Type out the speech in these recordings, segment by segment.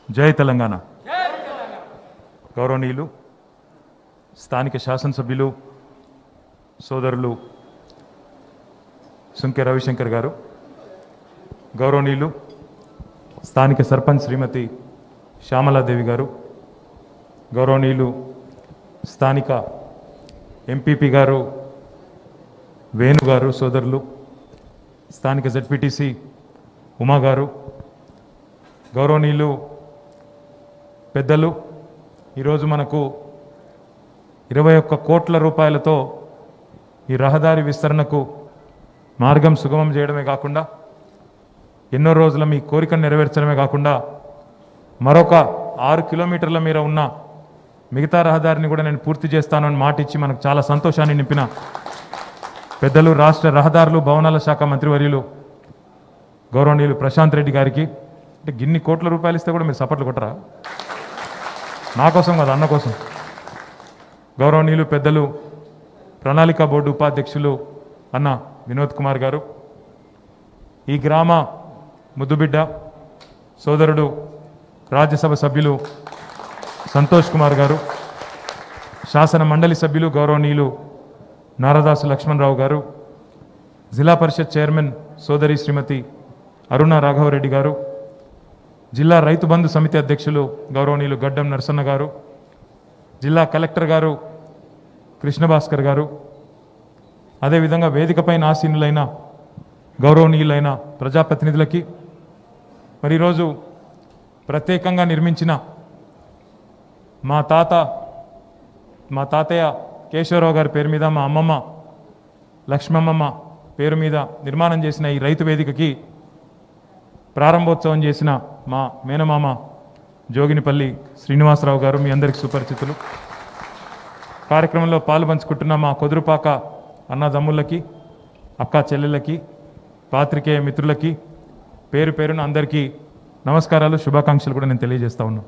జై తెలంగాణ గౌరవనీయులు స్థానిక శాసనసభ్యులు సోదరులు సుంకె రవిశంకర్ గారు గౌరవనీయులు స్థానిక సర్పంచ్ శ్రీమతి శ్యామలాదేవి గారు గౌరవనీయులు స్థానిక ఎంపీపీ గారు వేణు గారు సోదరులు స్థానిక జడ్పీటీసీ ఉమా గారు గౌరవనీయులు పెద్దలు ఈరోజు మనకు ఇరవై ఒక్క కోట్ల రూపాయలతో ఈ రహదారి విస్తరణకు మార్గం సుగమం చేయడమే కాకుండా ఎన్నో రోజుల మీ కోరికను నెరవేర్చడమే కాకుండా మరొక ఆరు కిలోమీటర్ల మేర ఉన్న మిగతా రహదారిని కూడా నేను పూర్తి చేస్తానని మాట ఇచ్చి మనకు చాలా సంతోషాన్ని నింపిన పెద్దలు రాష్ట్ర రహదారులు భవనాల శాఖ మంత్రివర్యులు గౌరవనీయులు ప్రశాంత్ రెడ్డి గారికి అంటే గిన్ని కోట్ల రూపాయలు ఇస్తే కూడా మీరు సపట్లు కొట్టరా నా కోసం కాదు అన్న కోసం గౌరవనీయులు పెద్దలు ప్రణాళిక బోర్డు ఉపాధ్యక్షులు అన్న వినోద్ కుమార్ గారు ఈ గ్రామ ముద్దుబిడ్డ సోదరుడు రాజ్యసభ సభ్యులు సంతోష్ కుమార్ గారు శాసన మండలి సభ్యులు గౌరవనీయులు నారదాసు లక్ష్మణరావు గారు జిల్లా పరిషత్ చైర్మన్ సోదరి శ్రీమతి అరుణ రాఘవరెడ్డి గారు జిల్లా రైతు బంధు సమితి అధ్యక్షులు గౌరవనీయులు గడ్డం నరసన్న గారు జిల్లా కలెక్టర్ గారు కృష్ణభాస్కర్ గారు అదేవిధంగా వేదికపైన ఆసీనులైన గౌరవనీయులైన ప్రజాప్రతినిధులకి మరి ఈరోజు ప్రత్యేకంగా నిర్మించిన మా తాత మా తాతయ్య కేశవరావు గారి పేరు మీద మా అమ్మమ్మ లక్ష్మమ్మమ్మ పేరు మీద నిర్మాణం చేసిన ఈ రైతు వేదికకి ప్రారంభోత్సవం చేసిన మా మేనమామ జోగినిపల్లి శ్రీనివాసరావు గారు మీ అందరికి సుపరిచితులు కార్యక్రమంలో పాలు పంచుకుంటున్న మా కొదురుపాక అన్నదమ్ములకి అక్క చెల్లెళ్ళకి పాత్రికేయ మిత్రులకి పేరు పేరున అందరికీ నమస్కారాలు శుభాకాంక్షలు కూడా నేను తెలియజేస్తా ఉన్నాను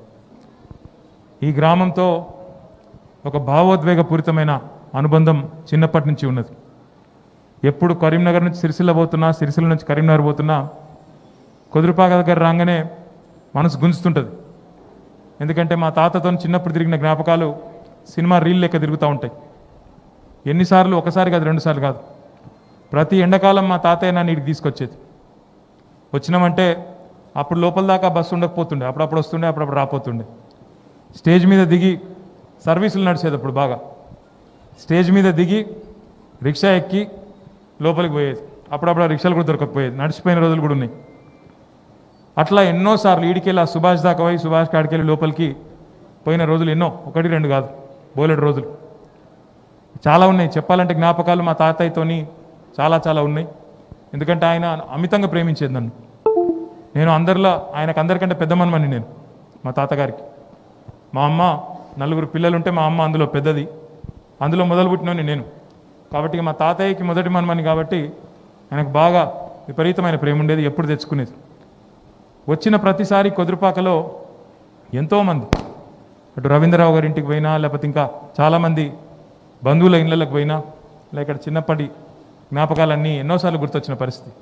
ఈ గ్రామంతో ఒక భావోద్వేగపూరితమైన అనుబంధం చిన్నప్పటి నుంచి ఉన్నది ఎప్పుడు కరీంనగర్ నుంచి సిరిసిల్ల పోతున్నా సిరిసిల్ల నుంచి కరీంనగర్ పోతున్నా కుదురుపాక దగ్గర రాగానే మనసు గుంజుతుంటుంది ఎందుకంటే మా తాతతో చిన్నప్పుడు తిరిగిన జ్ఞాపకాలు సినిమా రీల్ లెక్క తిరుగుతూ ఉంటాయి ఎన్నిసార్లు ఒకసారి కాదు రెండుసార్లు కాదు ప్రతి ఎండాకాలం మా తాతయ్య నన్ను ఇడికి తీసుకొచ్చేది వచ్చినామంటే అప్పుడు లోపల దాకా బస్సు ఉండకపోతుండే అప్పుడప్పుడు వస్తుండే అప్పుడప్పుడు రాపోతుండే స్టేజ్ మీద దిగి సర్వీసులు నడిచేది అప్పుడు బాగా స్టేజ్ మీద దిగి రిక్షా ఎక్కి లోపలికి పోయేది అప్పుడప్పుడు ఆ రిక్షాలు కూడా దొరకకపోయేది నడిచిపోయిన రోజులు కూడా ఉన్నాయి అట్లా ఎన్నోసార్లు ఈడికెళ్ళి ఆ సుభాష్ దాకా పోయి సుభాష్ కాడికెళ్ళి లోపలికి పోయిన రోజులు ఎన్నో ఒకటి రెండు కాదు బోలెడు రోజులు చాలా ఉన్నాయి చెప్పాలంటే జ్ఞాపకాలు మా తాతయ్యతోని చాలా చాలా ఉన్నాయి ఎందుకంటే ఆయన అమితంగా ప్రేమించేది నన్ను నేను అందరిలో ఆయనకు అందరికంటే పెద్ద మనమని నేను మా తాతగారికి మా అమ్మ నలుగురు పిల్లలు ఉంటే మా అమ్మ అందులో పెద్దది అందులో మొదలు పుట్టినోని నేను కాబట్టి ఇక మా తాతయ్యకి మొదటి మనమని కాబట్టి ఆయనకు బాగా విపరీతమైన ప్రేమ ఉండేది ఎప్పుడు తెచ్చుకునేది వచ్చిన ప్రతిసారి కొదురుపాకలో ఎంతోమంది అటు రవీంద్రరావు గారి ఇంటికి పోయినా లేకపోతే ఇంకా చాలామంది బంధువుల ఇళ్ళకి పోయినా లేక ఇక్కడ చిన్నప్పటి జ్ఞాపకాలన్నీ ఎన్నోసార్లు గుర్తొచ్చిన పరిస్థితి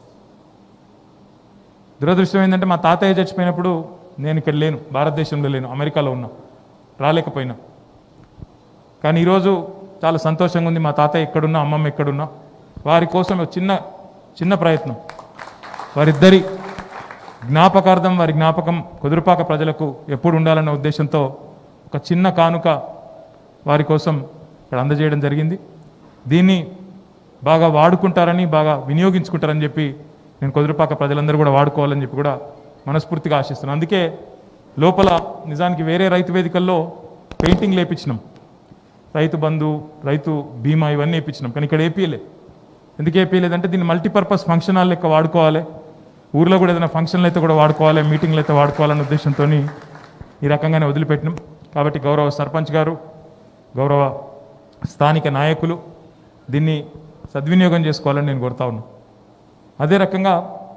దురదృష్టం ఏంటంటే మా తాతయ్య చచ్చిపోయినప్పుడు నేను ఇక్కడ లేను భారతదేశంలో లేను అమెరికాలో ఉన్నా రాలేకపోయినా కానీ ఈరోజు చాలా సంతోషంగా ఉంది మా తాతయ్య ఎక్కడున్నా అమ్మమ్మ ఎక్కడున్నా వారి కోసం ఒక చిన్న చిన్న ప్రయత్నం వారిద్దరి జ్ఞాపకార్థం వారి జ్ఞాపకం కుదురుపాక ప్రజలకు ఎప్పుడు ఉండాలన్న ఉద్దేశంతో ఒక చిన్న కానుక వారి కోసం ఇక్కడ అందజేయడం జరిగింది దీన్ని బాగా వాడుకుంటారని బాగా వినియోగించుకుంటారని చెప్పి నేను కుదురుపాక ప్రజలందరూ కూడా వాడుకోవాలని చెప్పి కూడా మనస్ఫూర్తిగా ఆశిస్తున్నాను అందుకే లోపల నిజానికి వేరే రైతు వేదికల్లో పెయింటింగ్ లేపించినాం రైతు బంధు రైతు బీమా ఇవన్నీ వేయించినాం కానీ ఇక్కడ ఏపీలే ఎందుకు ఏపీలేదంటే దీన్ని మల్టీపర్పస్ ఫంక్షన్ హాల్ లెక్క వాడుకోవాలి ఊర్లో కూడా ఏదైనా ఫంక్షన్లు అయితే కూడా వాడుకోవాలి మీటింగ్లు అయితే వాడుకోవాలనే ఉద్దేశంతో ఈ రకంగానే వదిలిపెట్టినాం కాబట్టి గౌరవ సర్పంచ్ గారు గౌరవ స్థానిక నాయకులు దీన్ని సద్వినియోగం చేసుకోవాలని నేను కోరుతా ఉన్నాను అదే రకంగా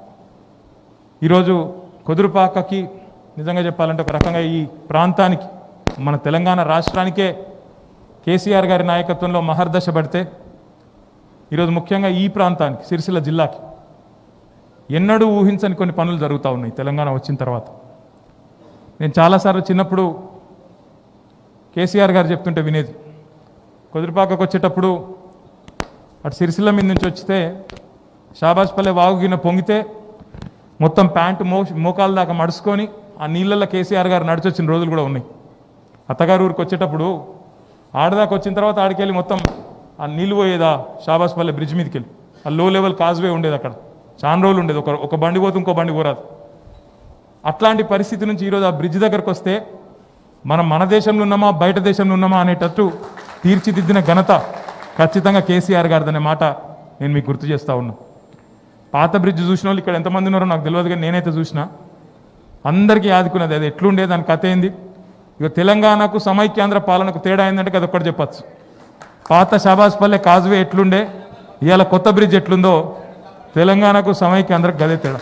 ఈరోజు కుదురుపాకకి నిజంగా చెప్పాలంటే ఒక రకంగా ఈ ప్రాంతానికి మన తెలంగాణ రాష్ట్రానికే కేసీఆర్ గారి నాయకత్వంలో మహర్దశ పడితే ఈరోజు ముఖ్యంగా ఈ ప్రాంతానికి సిరిసిల్ల జిల్లాకి ఎన్నడూ ఊహించని కొన్ని పనులు జరుగుతూ ఉన్నాయి తెలంగాణ వచ్చిన తర్వాత నేను చాలాసార్లు చిన్నప్పుడు కేసీఆర్ గారు చెప్తుంటే వినేది కుదిరిపాకకు వచ్చేటప్పుడు అటు సిరిసిల్ల మీద నుంచి వచ్చితే షాబాజ్పల్లె వాగుగిన పొంగితే మొత్తం ప్యాంటు మో మోకాల దాకా మడుచుకొని ఆ నీళ్ళల్లో కేసీఆర్ గారు నడిచొచ్చిన రోజులు కూడా ఉన్నాయి అత్తగారు ఊరికి వచ్చేటప్పుడు ఆడదాకా వచ్చిన తర్వాత ఆడికెళ్ళి మొత్తం ఆ నీళ్ళు పోయేదా షాబాజ్పల్లె బ్రిడ్జ్ మీదకి వెళ్ళి ఆ లో లెవెల్ కాజ్వే ఉండేది అక్కడ చాలా రోజులు ఉండేది ఒక ఒక బండి పోతే ఇంకో బండి పోరాదు అట్లాంటి పరిస్థితి నుంచి ఈరోజు ఆ బ్రిడ్జ్ దగ్గరకు వస్తే మనం మన దేశంలో ఉన్నామా బయట దేశంలో ఉన్నామా అనేటట్టు తీర్చిదిద్దిన ఘనత ఖచ్చితంగా కేసీఆర్ గారిదనే మాట నేను మీకు గుర్తు చేస్తా ఉన్నా పాత బ్రిడ్జ్ చూసిన వాళ్ళు ఇక్కడ ఎంతమంది ఉన్నారో నాకు తెలియదు కానీ నేనైతే చూసిన అందరికీ ఆదుకున్నది అది ఎట్లుండే దాని కథ ఏంది ఇక తెలంగాణకు సమైక్యాంధ్ర పాలనకు తేడా ఏంటంటే అది ఒక్కటి చెప్పచ్చు పాత షాబాజ్పల్లె కాజ్వే ఎట్లుండే ఇవాళ కొత్త బ్రిడ్జ్ ఎట్లుందో తెలంగాణకు సమైక్యాంధ్రకు గదే తేడా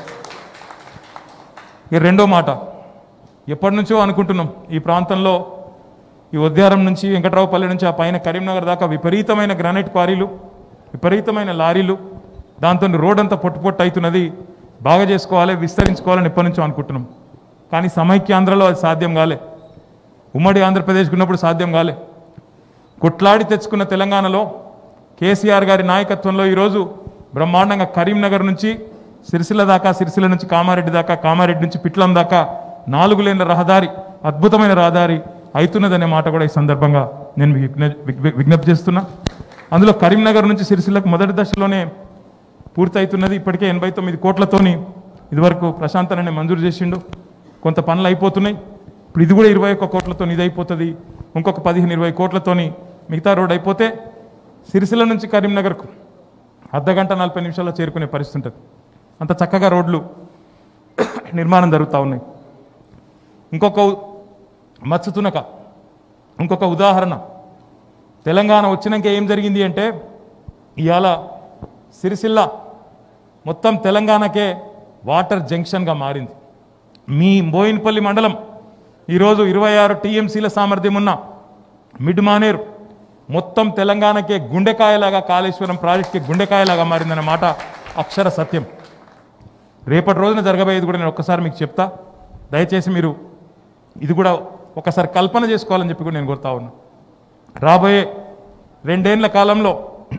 ఇక రెండో మాట ఎప్పటి నుంచో అనుకుంటున్నాం ఈ ప్రాంతంలో ఈ ఉద్యారం నుంచి వెంకట్రావుపల్లి నుంచి ఆ పైన కరీంనగర్ దాకా విపరీతమైన గ్రానైట్ క్వారీలు విపరీతమైన లారీలు దాంతో రోడ్ అంతా పొట్టు పొట్టు అవుతున్నది బాగా చేసుకోవాలి విస్తరించుకోవాలని ఎప్పటి నుంచో అనుకుంటున్నాం కానీ సమైక్యాంధ్రలో అది సాధ్యం కాలే ఉమ్మడి ఆంధ్రప్రదేశ్కి ఉన్నప్పుడు సాధ్యం కాలే కొట్లాడి తెచ్చుకున్న తెలంగాణలో కేసీఆర్ గారి నాయకత్వంలో ఈరోజు బ్రహ్మాండంగా కరీంనగర్ నుంచి సిరిసిల్ల దాకా సిరిసిల్ల నుంచి కామారెడ్డి దాకా కామారెడ్డి నుంచి పిట్లం దాకా నాలుగు లేన్ల రహదారి అద్భుతమైన రహదారి అవుతున్నదనే మాట కూడా ఈ సందర్భంగా నేను మీకు విజ్ఞ- విజ్ఞ- విజ్ఞప్తి చేస్తున్నా అందులో కరీంనగర్ నుంచి సిరిసిల్లకు మొదటి దశలోనే పూర్తవుతున్నది ఇప్పటికే ఎనభై తొమ్మిది కోట్లతోని ఇదివరకు ప్రశాంత్ అనే మంజూరు చేసిండు కొంత పనులు అయిపోతున్నాయి ఇప్పుడు ఇది కూడా ఇరవై ఒక్క కోట్లతో ఇది అయిపోతుంది ఇంకొక పదిహేను ఇరవై కోట్లతోని మిగతా రోడ్ అయిపోతే సిరిసిల్ల నుంచి కరీంనగర్కు అర్ధ గంట నలభై నిమిషాల్లో చేరుకునే పరిస్థితి ఉంటుంది అంత చక్కగా రోడ్లు నిర్మాణం జరుగుతూ ఉన్నాయి ఇంకొక ఉ- మత్స్యతునక ఇంకొక ఉదాహరణ తెలంగాణ వచ్చినాక ఏం జరిగింది అంటే ఇవాళ సిరిసిల్ల మొత్తం తెలంగాణకే వాటర్ జంక్షన్గా మారింది మీ బోయినపల్లి మండలం ఈరోజు ఇరవై ఆరు టీఎంసీల సామర్థ్యం ఉన్న మిడ్ మానేరు మొత్తం తెలంగాణకే గుండెకాయలాగా కాళేశ్వరం ప్రాజెక్ట్కి గుండెకాయలాగా మారిందన్న మాట అక్షర సత్యం రేపటి రోజున జరగబోయేది కూడా నేను ఒక్కసారి మీకు చెప్తా దయచేసి మీరు ఇది కూడా ఒకసారి కల్పన చేసుకోవాలని చెప్పి కూడా నేను కోరుతా ఉన్నా రాబోయే రెండేళ్ల కాలంలో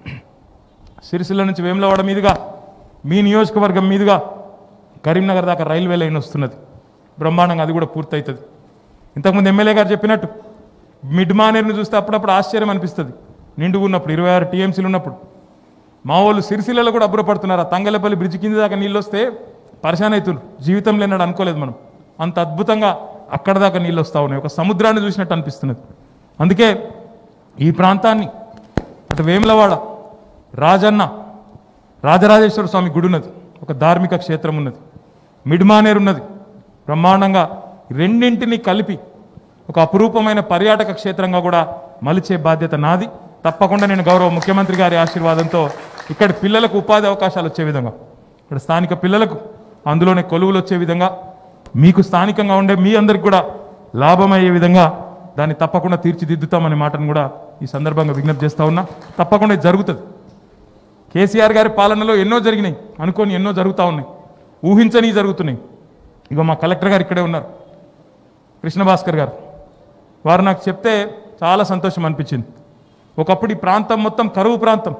సిరిసిల్ల నుంచి వేములవాడ మీదుగా మీ నియోజకవర్గం మీదుగా కరీంనగర్ దాకా రైల్వే లైన్ వస్తున్నది బ్రహ్మాండంగా అది కూడా పూర్తవుతుంది ఇంతకుముందు ఎమ్మెల్యే గారు చెప్పినట్టు మిడ్ మానేర్ని చూస్తే అప్పుడప్పుడు ఆశ్చర్యం అనిపిస్తుంది నిండుగా ఉన్నప్పుడు ఇరవై ఆరు టీఎంసీలు ఉన్నప్పుడు మా వాళ్ళు సిరిసిల్లలో కూడా అబ్బురపడుతున్నారు ఆ తంగలపల్లి బ్రిడ్జ్ కింద దాకా నీళ్ళు వస్తే పరిశాన్ అవుతున్నారు జీవితం లేనాడు అనుకోలేదు మనం అంత అద్భుతంగా అక్కడ దాకా నీళ్ళు వస్తూ ఉన్నాయి ఒక సముద్రాన్ని చూసినట్టు అనిపిస్తున్నది అందుకే ఈ ప్రాంతాన్ని అటు వేములవాడ రాజన్న రాజరాజేశ్వర స్వామి గుడి ఉన్నది ఒక ధార్మిక క్షేత్రం ఉన్నది మిడ్మానేరు ఉన్నది బ్రహ్మాండంగా రెండింటిని కలిపి ఒక అపురూపమైన పర్యాటక క్షేత్రంగా కూడా మలిచే బాధ్యత నాది తప్పకుండా నేను గౌరవ ముఖ్యమంత్రి గారి ఆశీర్వాదంతో ఇక్కడ పిల్లలకు ఉపాధి అవకాశాలు వచ్చే విధంగా ఇక్కడ స్థానిక పిల్లలకు అందులోనే కొలువులు వచ్చే విధంగా మీకు స్థానికంగా ఉండే మీ అందరికి కూడా లాభమయ్యే విధంగా దాన్ని తప్పకుండా తీర్చిదిద్దుతామనే మాటను కూడా ఈ సందర్భంగా విజ్ఞప్తి చేస్తా ఉన్నా తప్పకుండా ఇది జరుగుతుంది కేసీఆర్ గారి పాలనలో ఎన్నో జరిగినాయి అనుకోని ఎన్నో జరుగుతూ ఉన్నాయి ఊహించని జరుగుతున్నాయి ఇగో మా కలెక్టర్ గారు ఇక్కడే ఉన్నారు కృష్ణభాస్కర్ గారు వారు నాకు చెప్తే చాలా సంతోషం అనిపించింది ఒకప్పుడు ఈ ప్రాంతం మొత్తం కరువు ప్రాంతం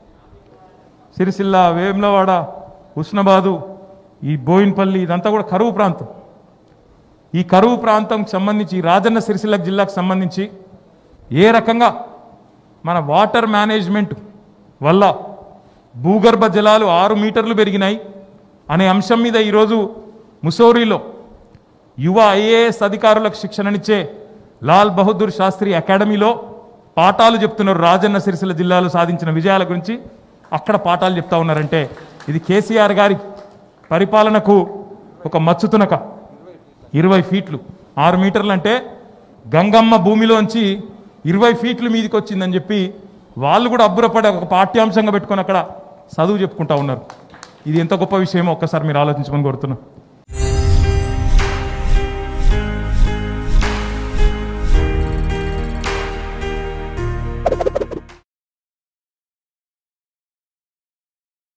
సిరిసిల్ల వేములవాడ హుస్నాబాదు ఈ బోయిన్పల్లి ఇదంతా కూడా కరువు ప్రాంతం ఈ కరువు ప్రాంతంకి సంబంధించి ఈ రాజన్న సిరిసిల్ల జిల్లాకు సంబంధించి ఏ రకంగా మన వాటర్ మేనేజ్మెంట్ వల్ల భూగర్భ జలాలు ఆరు మీటర్లు పెరిగినాయి అనే అంశం మీద ఈరోజు ముసోరీలో యువ ఐఏఎస్ అధికారులకు శిక్షణనిచ్చే లాల్ బహదూర్ శాస్త్రి అకాడమీలో పాఠాలు చెప్తున్నారు రాజన్న సిరిసిల్ల జిల్లాలో సాధించిన విజయాల గురించి అక్కడ పాఠాలు చెప్తా ఉన్నారంటే ఇది కేసీఆర్ గారి పరిపాలనకు ఒక మచ్చుతునక ఇరవై ఫీట్లు ఆరు మీటర్లు అంటే గంగమ్మ భూమిలోంచి ఇరవై ఫీట్లు మీదకి వచ్చిందని చెప్పి వాళ్ళు కూడా అబ్బురపడి ఒక పాఠ్యాంశంగా పెట్టుకొని అక్కడ చదువు చెప్పుకుంటా ఉన్నారు ఇది ఎంత గొప్ప విషయమో ఒక్కసారి మీరు ఆలోచించమని కోరుతున్నా